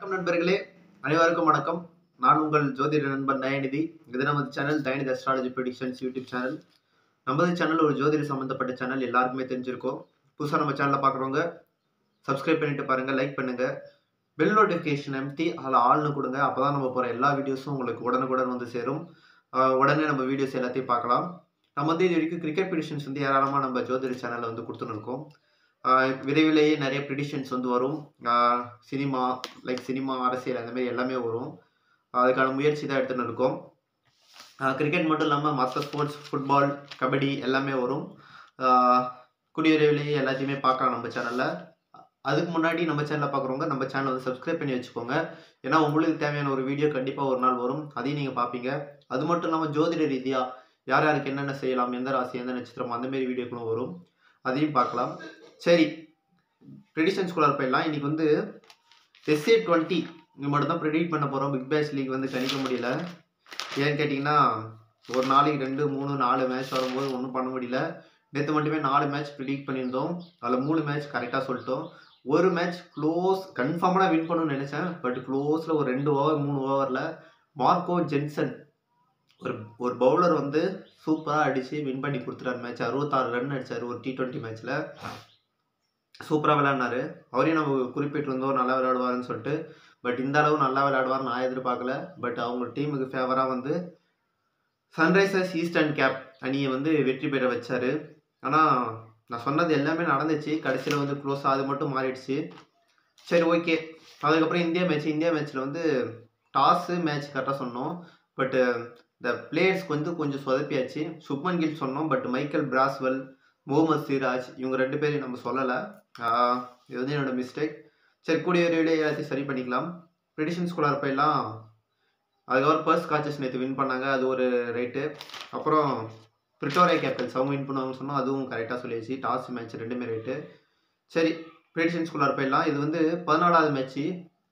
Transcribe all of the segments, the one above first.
வணக்கம் நண்பர்களே அனைவருக்கும் வணக்கம் நான் உங்கள் ஜோதிட நண்பன் தயாநிதி இது நமது channel Dayanidhi astrology productions YouTube channel நமது சேனல் ஒரு ஜோதிட சம்மந்தப்பட்ட சேனல் எல்லாருக்குமே தெரிஞ்சிருக்கும் புதுசாக நம்ம சேனலை பார்க்குறவங்க சப்ஸ்கிரைப் பண்ணிட்டு பாருங்க லைக் பண்ணுங்க பெல் நோட்டிஃபிகேஷன் அமுத்தி அதில் ஆள்னு கொடுங்க அப்போ தான் நம்ம போகிற எல்லா வீடியோஸும் உங்களுக்கு உடனுக்குடன் வந்து சேரும் ஆஹ் உடனே நம்ம வீடியோஸ் எல்லாத்தையும் பார்க்கலாம் நம்ம வந்து இது வரைக்கும் கிரிக்கெட் ப்ரிடிஷன்ஸ் வந்து ஏராளமாக நம்ம ஜோதிட சேனலில் வந்து கொடுத்துன்னு இருக்கோம் ஆஹ் விரைவிலேயே நிறைய ப்ரிடிஷன்ஸ் வந்து வரும் சினிமா லைக் சினிமா அரசியல் அந்த மாதிரி எல்லாமே வரும் அதுக்கான முயற்சி தான் எடுத்துன்னு இருக்கோம் கிரிக்கெட் மட்டும் இல்லாமல் மற்ற ஸ்போர்ட்ஸ் ஃபுட்பால் கபடி எல்லாமே வரும் ஆஹ் கூடிய விரைவிலேயே எல்லாத்தையுமே பார்க்கலாம் நம்ம சேனலில் அதுக்கு முன்னாடி நம்ம சேனலை பார்க்குறவங்க நம்ம சேனலை வந்து சப்ஸ்கிரைப் பண்ணி வச்சுக்கோங்க ஏன்னா உங்களுக்கு தேவையான ஒரு வீடியோ கண்டிப்பாக ஒரு நாள் வரும் அதையும் நீங்கள் பார்ப்பீங்க அது மட்டும் இல்லாமல் ஜோதிட ரீதியாக யார் யாருக்கு என்னென்ன செய்யலாம் எந்த ராசி எந்த நட்சத்திரம் அந்த மாதிரி வீடியோக்களும் வரும் அதையும் பார்க்கலாம் சரி ப்ரெடிஷன்ஸ்குள்ளார் போயிடலாம் இன்னைக்கு வந்து எஸ்ஏ டுவெண்ட்டி இங்கே மட்டும் தான் ப்ரெடிக்ட் பண்ண போகிறோம் பிக் பேஷ் லீக் வந்து கணிக்க முடியல ஏன்னு கேட்டிங்கன்னா ஒரு நாளைக்கு ரெண்டு மூணு நாலு மேட்ச் வரும்போது ஒன்றும் பண்ண முடியல நேற்று மட்டுமே நாலு மேட்ச் ப்ரிடிக்ட் பண்ணியிருந்தோம் அதில் மூணு மேட்ச் கரெக்டாக சொல்லிட்டோம் ஒரு மேட்ச் க்ளோஸ் கன்ஃபார்மாக வின் பண்ணணும்னு நினச்சேன் பட் க்ளோஸில் ஒரு ரெண்டு ஓவர் மூணு ஓவரில் மார்க்கோ ஜென்சன் ஒரு ஒரு பவுலர் வந்து சூப்பராக அடித்து வின் பண்ணி கொடுத்துட்டார் மேட்ச் அறுபத்தாறு ரன் அடிச்சார் ஒரு டி ட்வெண்ட்டி மேட்ச்சில் சூப்பராக விளையாடினாரு அவரையும் நம்ம குறிப்பிட்டிருந்தோம் நல்லா விளையாடுவாருன்னு சொல்லிட்டு பட் இந்த அளவு நல்லா விளையாடுவார் நான் எதிர்பார்க்கல பட் அவங்க டீமுக்கு ஃபேவராக வந்து சன்ரைசர்ஸ் ஈஸ்டர்ன் கேப் அணியை வந்து வெற்றி பெற வச்சாரு ஆனால் நான் சொன்னது எல்லாமே நடந்துச்சு கடைசியில் வந்து க்ளோஸ் அது மட்டும் மாறிடுச்சு சரி ஓகே அதுக்கப்புறம் இந்தியா மேட்ச் இந்தியா மேட்ச்சில் வந்து டாஸு மேட்ச் கரெக்டாக சொன்னோம் பட்டு இந்த பிளேயர்ஸ்க்கு வந்து கொஞ்சம் சொதப்பியாச்சு சுப்மன் கில் சொன்னோம் but Michael Bracewell Mohammed Siraj இவங்க ரெண்டு பேரையும் நம்ம சொல்லலை இது வந்து என்னோட மிஸ்டேக் சரி கூடிய விரைவிலே எல்லாத்தையும் சரி பண்ணிக்கலாம் ப்ரெடிஷன்ஸ்குள்ளார போயிடலாம் அதுக்கப்புறம் பர்ஸ் காச்சஸ் நேற்று வின் பண்ணாங்க அது ஒரு ரைட்டு அப்புறம் பிரிட்டோரியா கேபிட்டல்ஸ் அவங்க வின் பண்ணுவாங்கன்னு சொன்னோம் அதுவும் கரெக்டாக சொல்லிடுச்சு டாஸ் மேட்ச் ரெண்டுமே ரைட்டு சரி ப்ரெடிஷன்ஸ்குள்ளார போயிடலாம் இது வந்து பதினாலாவது match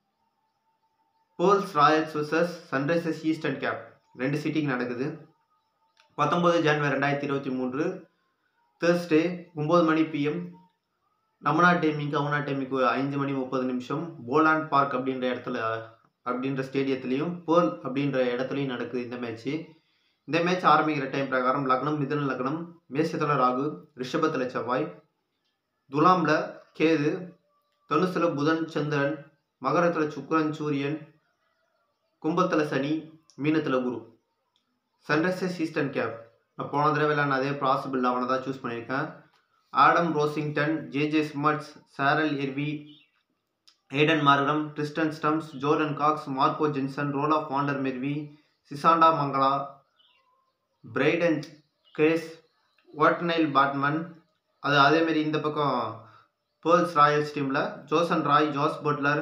Paarl Royals versus Sunrisers Eastern Cape ரெண்டு சிட்டிங் நடக்குது பத்தொம்பது ஜனவரி ரெண்டாயிரத்தி இருபத்தி மூன்று தேர்ஸ்டே ஒம்பது மணி பிஎம் நம்மனா டைமிங்க்கு அவனா டைமிங்க்கு ஐந்து மணி முப்பது நிமிஷம் போலாண்ட் பார்க் அப்படின்ற இடத்துல அப்படின்ற ஸ்டேடியத்துலேயும் பேர்ல் அப்படின்ற இடத்துலையும் நடக்குது இந்த மேட்ச்சு இந்த மேட்ச் ஆரம்பிக்கிற டைம் பிரகாரம் லக்னம் மிதன லக்னம் மேஷத்தில் ராகு ரிஷபத்தில் செவ்வாய் துலாமில் கேது தனுசில் புதன் சந்திரன் மகரத்தில் சுக்கிரன் சூரியன் கும்பத்தில் சனி மீனத்தில் குரு சன்ரைசர்ஸ் ஈஸ்டர்ன் கேப் நான் போன தடவை நான் அதே ப்ராசிபிள் அவனை தான் சூஸ் பண்ணியிருக்கேன் Adam Rossington JJ Smuts Sarel Erwee Aiden Markram Tristan Stubbs Jordan Cox Marco Jansen Roelof van der Merwe Sisanda Magala Brydon Carse Ottneil Baartman அது அதேமாரி இந்த பக்கம் பேர்ல்ஸ் ராயல்ஸ் டீமில் Jason Roy Jos Buttler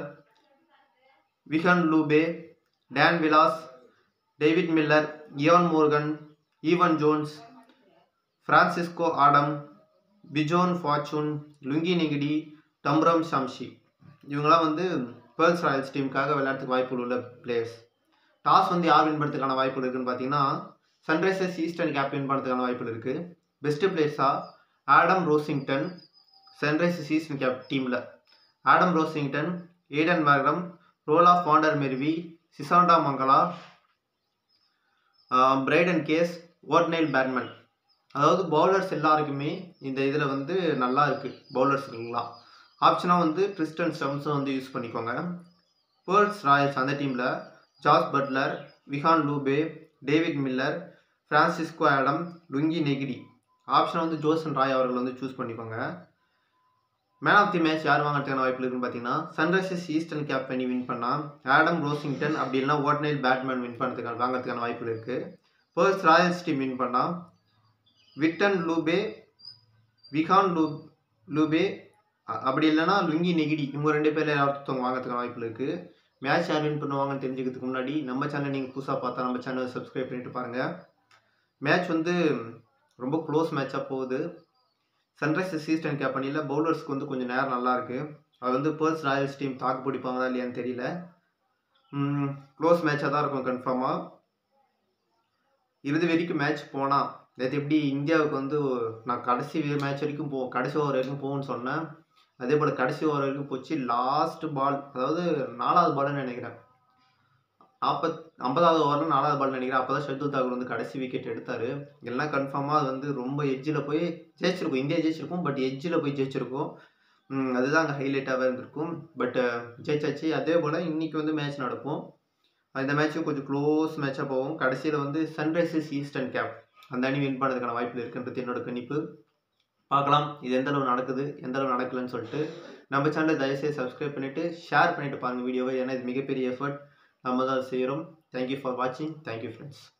Vihaan Lubbe Dane Vilas David Miller Eoin Morgan Evan Jones Ferisco Adams Bjorn Fortuin Lungi Ngidi டம்ரம் Shamsi இவங்களாம் வந்து pearls Royals டீமுக்காக விளையாட்டுக்கு வாய்ப்புகள் உள்ள பிளேயர்ஸ் டாஸ் வந்து யார் வின் பண்ணுறதுக்கான வாய்ப்புகள் இருக்குன்னு பார்த்தீங்கன்னா சன்ரைசர்ஸ் ஈஸ்டர்ன் கேப் வின் பண்ணுறதுக்கான வாய்ப்புகள் இருக்குது பெஸ்ட்டு பிளேயர்ஸாக Adam Rossington Sunrisers Eastern Cape டீமில் Adam Rossington Aiden Markram Roelof van der Merwe Sisanda Magala Brydon Carse Ottneil Baartman அதாவது பவுலர்ஸ் எல்லாருக்குமே இந்த இதில் வந்து நல்லா இருக்குது பவுலர்ஸுக்கெல்லாம் ஆப்ஷனாக வந்து ட்ரிஸ்டன் ஸ்டம்ஸும் வந்து யூஸ் பண்ணிக்கோங்க பேர்ல்ஸ் ராயல்ஸ் அந்த டீமில் Jos Buttler Vihaan Lubbe David Miller Ferisco Adams Lungi Ngidi ஆப்ஷனை வந்து ஜோசன் ராய் அவர்கள் வந்து சூஸ் பண்ணிக்கோங்க மேன் ஆஃப் தி மேட்ச் யார் வாங்குறதுக்கான வாய்ப்பு இருக்குன்னு பார்த்தீங்கன்னா சன்ரைசர்ஸ் ஈஸ்டர்ன் கேப் பண்ணி வின் பண்ணால் ஆடம் ரோசிங்டன் அப்படி இல்லைனா ஓட்னைல் பேட்மேன் வின் பண்ணுறதுக்கான வாங்குறதுக்கான வாய்ப்பு இருக்குது பேர்ஸ் ராயல்ஸ் டீம் வின் பண்ணால் விட்டன் லூபே விகான் லூ லூபே அப்படி இல்லைனா லுங்கி நெகிடி இவங்க ரெண்டு பேரில் யாராவது வாங்குறதுக்கான வாய்ப்பு இருக்குது மேட்ச் யார் வின் பண்ணுவாங்கன்னு தெரிஞ்சுக்கிறதுக்கு முன்னாடி நம்ம சேனல் நீங்கள் புதுசாக பார்த்தா நம்ம சேனலை சப்ஸ்கிரைப் பண்ணிட்டு பாருங்கள் மேட்ச் வந்து ரொம்ப க்ளோஸ் மேட்சாக போகுது சன்ரைசர்ஸ் ஈஸ்டர்ன் கேப் அணியில் பவுலர்ஸ்க்கு வந்து கொஞ்சம் நேரம் நல்லா இருக்கு அது வந்து பேர்ஸ் ராயல்ஸ் டீம் தாக்கு பிடிப்பாங்களா இல்லையான்னு தெரியல க்ளோஸ் மேட்சாக தான் இருக்கும் கன்ஃபார்மாக இறுதி வரைக்கும் மேட்ச் போனால் நேற்று எப்படி இந்தியாவுக்கு வந்து நான் கடைசி மேட்ச் வரைக்கும் போ கடைசி ஓவர் வரைக்கும் போகும்னு சொன்னேன் அதே போல் கடைசி ஓவர் வரைக்கும் போச்சு லாஸ்ட் பால் அதாவது நாலாவது பால்னு நினைக்கிறேன் நாற்பத் ஐம்பதாவது ஓவரில் நாலாவது பால் நினைக்கிறேன் அப்போ தான் ஷர்துல் தாக்கூர் வந்து கடைசி விக்கெட் எடுத்தார் எல்லாம் கன்ஃபார்மாக அது வந்து ரொம்ப எட்ஜில் போய் ஜெயிச்சிருக்கும் இந்தியா ஜெயிச்சிருக்கும் பட் எட்ஜில் போய் ஜெயிச்சிருக்கும் ம், அதுதான் அங்கே ஹைலைட்டாகவே இருந்திருக்கும் பட் ஜெயிச்சாச்சு அதே போல் இன்னைக்கு வந்து மேட்ச் நடக்கும் இந்த மேட்ச்சும் கொஞ்சம் க்ளோஸ் மேட்சாக போகும் கடைசியில் வந்து சன்ரைசர்ஸ் ஈஸ்டர்ன் கேப் அந்த அணி வின் பண்ணதுக்கான வாய்ப்பு இருக்குன்றது என்னோட கணிப்பு பார்க்கலாம் இது எந்த அளவு நடக்குது எந்த அளவு நடக்கலன்னு சொல்லிட்டு நம்ம சேனலை தயவுசெய்து சப்ஸ்கிரைப் பண்ணிவிட்டு ஷேர் பண்ணிட்டு பாருங்கள் வீடியோவை ஏன்னா இது மிகப்பெரிய எஃபர்ட் நம்ம தான் செய்கிறோம் தேங்க்யூ ஃபார் வாட்சிங் தேங்க்யூ ஃப்ரெண்ட்ஸ்